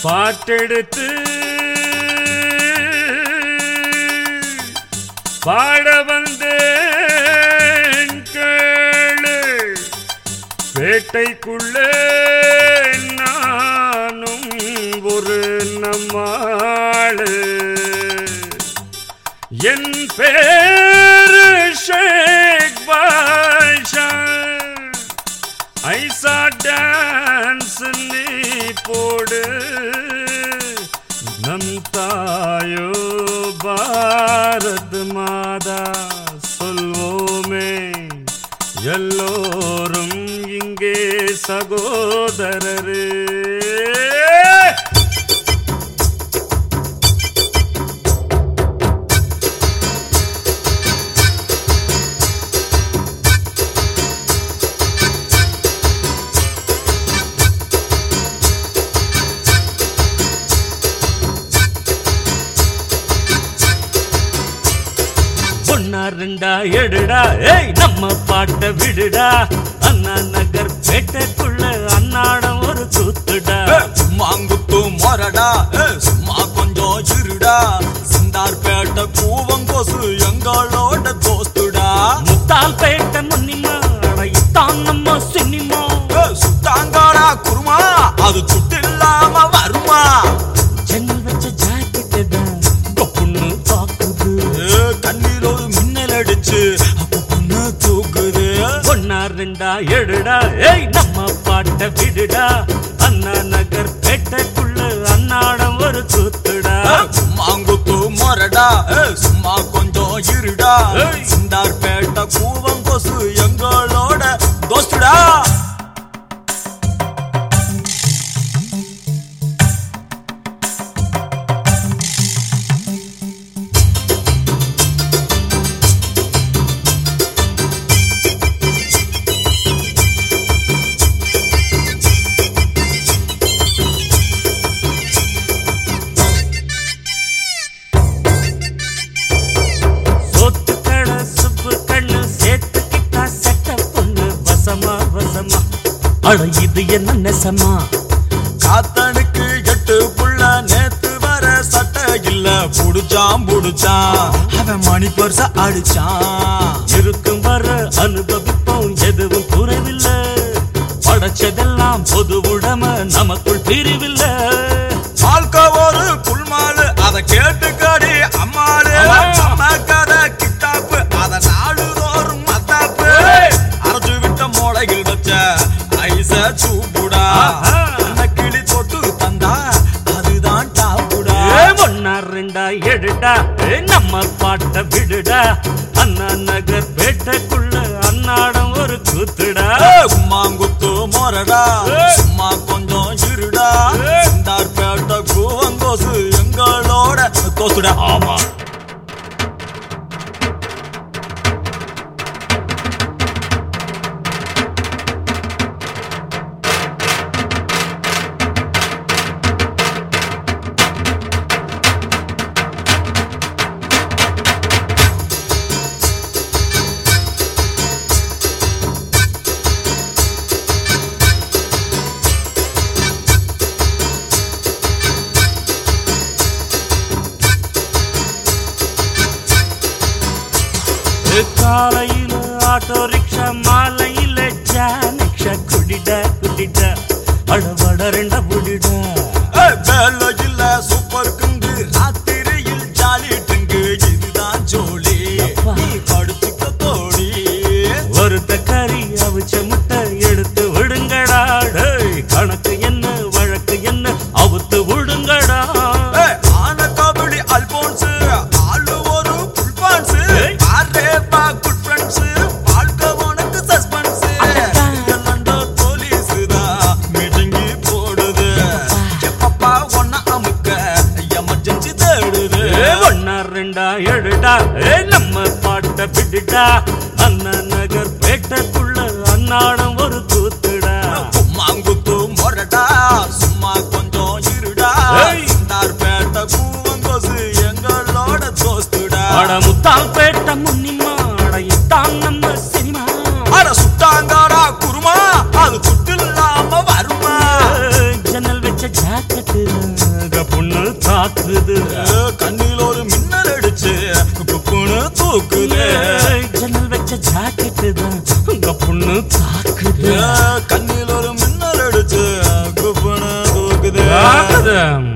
பாட்டெடுத்து பாட வந்தேன் கேளு வேட்டைக்குள்ளே நானும் ஒரு நம்மாளு என் பேரு ஷேக் பாஷா ஐசா டான்ஸ் நீ போடு நம் தாயோ பாரத் மாதா சொல்வோமே எல்லோரும் இங்கே சகோதரரே ஒன்னா ரெண்டா எடுடா ஏய் நம்ம பாட்ட விடுடா அண்ணா நகர் பேட்டைக்குள்ள அன்னாடம் ஒரு கூத்துடா மாங்குத்து மொரடா ஏ, சும்மா கொஞ்சம் இருடா சிந்தார்பேட்டை கூவங்கோசு எங்களோட தோஸ்துடா முத்தால் பேட்டை முன்னிமா இத்தான் நம்ம சினிமா ஏ, சுட்டாங்காடா குருமா அது சுட்டு இல்லாம வருமா ஜன்னல் வச்ச ஜாக்கெட்டு தான் கொப்புன்னு பாக்குது ஏ, கண்ணில் ஒரு மின்னல் அடிச்சு அப்ப பொண்ணு தூக்குது ஒன்னா ரெண்டா எடுடா ஏய் நம்ம பாட்ட விடுடா அண்ணா நகர் பேட்டைக்குள்ள அன்னாடம் ஒரு கூத்துடா ஏ, மாங்குத்து மொரடா ஏ, சும்மா கொஞ்சம் இருடா ஏய். சிந்தார்பேட்டை கூவங்கோசு எங்களோட தோஸ்துடா சோத்து கடை சுப்பு கண்ணு சேர்த்துக்கிட்டா சட்ட பொண்ணு வசமா வசமா அட இது என்ன நெசமா காத்தனுக்கு எட்டு புள்ள நேத்து வர சட்டை இல்ல புடிச்சான் புடிச்சான் அவன் மணி பர்ச அடிச்சான் இருக்கும் வர அனுபவிப்போம் எதுவும் குறைவில்லை படைச்சதெல்லாம் பொது உடம நமக்குள் பிரிவில்லை வாழ்க்கை ஒரு புல்மாலு அத கேட்டுக்கடி அம்மாளு ஆமா. நம்ம கதை கிட்டாப்பு அத நாடு தோறும் மத்தாப்பு ஏய். அரைச்சு விட்ட மூளையில் வச்ச ஐச சூப்புடா ஆஹா. அந்த கிளி தொட்டு தந்தா அதுதான் டாப்புடா ஏ ஒன்னா ரெண்டா எடுடா ஏ நம்ம பாட்ட விடுடா அண்ணா நகர் பேட்டைக்குள்ள அன்னாடம் ஒரு கூத்துடா மாங்குத்து மொரடா ஏய். சும்மா கொஞ்சம் இருடா ஏய். சிந்தார்பேட்டை கூவங்கோசு எங்களோட தோத்துடா ஆமா காலையில ஆட்டோ ரிக்ஷா மாலையில ஜானிக்ஷா குடிடா குடிடா அடவட ரெண்ட புடிடா ஏய், வேலையில சூப்பர் குண்டு ராத்திரியில் ஜாலி ட்ரிங்கு இதுதான் ஜோலி அப்பா. நீ படுத்துக்க தோடி ஒருத்த கறி அவிச்ச முட்டை எடுத்து விடுங்கடா டேய் கணக்கு என்ன வழக்கு என்ன அவுத்து விடுங்கடா ஏய், ஆன கபடி அல்போன்ஸ் ஆளு ஒரு புல்பான்ஸ் ஏய். ஆரேப்பா குட் ஃப்ரெண்ட்ஸ் வாழ்க்கை உனக்கு சஸ்பென்ஸ் அடடா. லண்டோ போலீஸ் தான் மீட்டிங்கி போடுது எப்பப்பா ஒன்ன அமுக்க எமர்ஜென்சி தேடுது ஏ ஒன்னா ரெண்டா எடுடா ஏ நம்ம பாட்ட விடுடா அண்ணா நகர் பேட்டைக்குள்ள அன்னாடம் ஒரு கூத்துடா மாங்குத்து மொரடா சும்மா கொஞ்சம் இருடா ஏய். சிந்தார்பேட்டை கூவங்கோசு எங்களோட தோஸ்துடா அட முத்தால் பேட்டை முன்னிமா அட இத்தான் நம்ம சினிமா அட சுட்டாங்காடா குருமா அது சுட்டு இல்லாம வருமா ஜன்னல் வச்ச ஜாக்கெட்டு தாக்குது கண்ணில் ஒரு மின்னல் அடிச்சு குப்புன்னு தூக்குது ஏய், ஜன்னல் வச்ச ஜாக்கெட்டு தான் உங்க பொண்ணு தாக்குது கண்ணில் ஒரு மின்னல் அடிச்சு குப்புன்னு தூக்குது தாக்குது